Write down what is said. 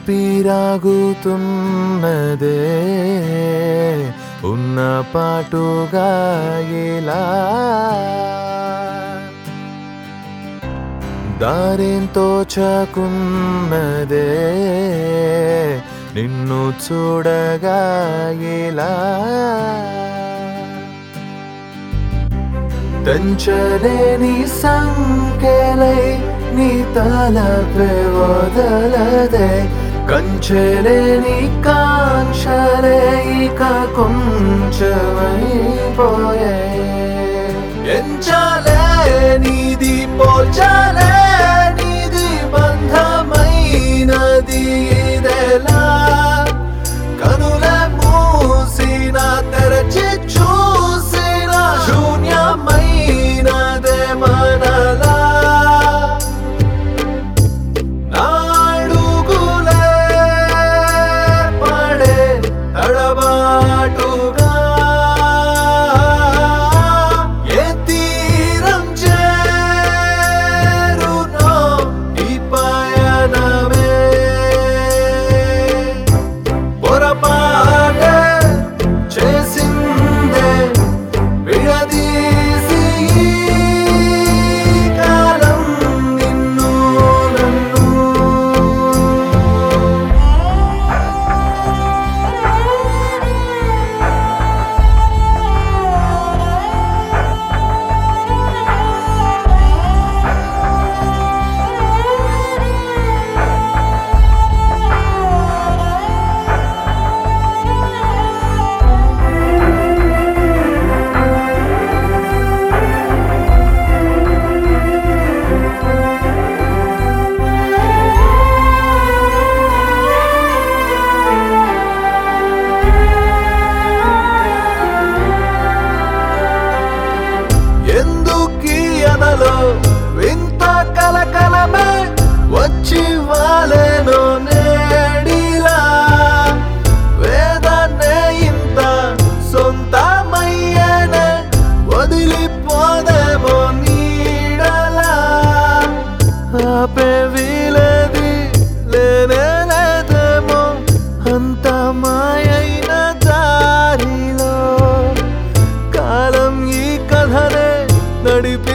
ఊపిరాగుతున్నదే ఉన్న పాటుగా ఇలా దారేంతో చాకున్నదే నిన్ను చూడగా ఇలా తెంచలేని సంఖ్యలై నీ తలపే వదలదే కంచెలేని కాంక్షలే ఇక కొంచెమైపోయే ఎంచాలే నీది పోల్చాలే నీది బంధమైనది ఇదెలా కనుల మూసిన తెరచి చూసిన శూన్యమైనదే మనలా నాడుగులే పడే తడబాటుగా ఏ తీరం చేరునో ఈ పయనమే పొరపాటే చేసిందే విడదీసి ఈ కాలం నిన్ను నన్ను ఎందుకీ అనలో వింత కలకలమే వచ్చి వాలేనో నేడిలా వేదాన్నే ఇంత సొంతమయ్యేనే వదిలిపోదేమో నీడలా ఆపే వీలేది లేనే లేదేమో అంత మాయైన దారిలో కాలం ఈ కథనే నడిపి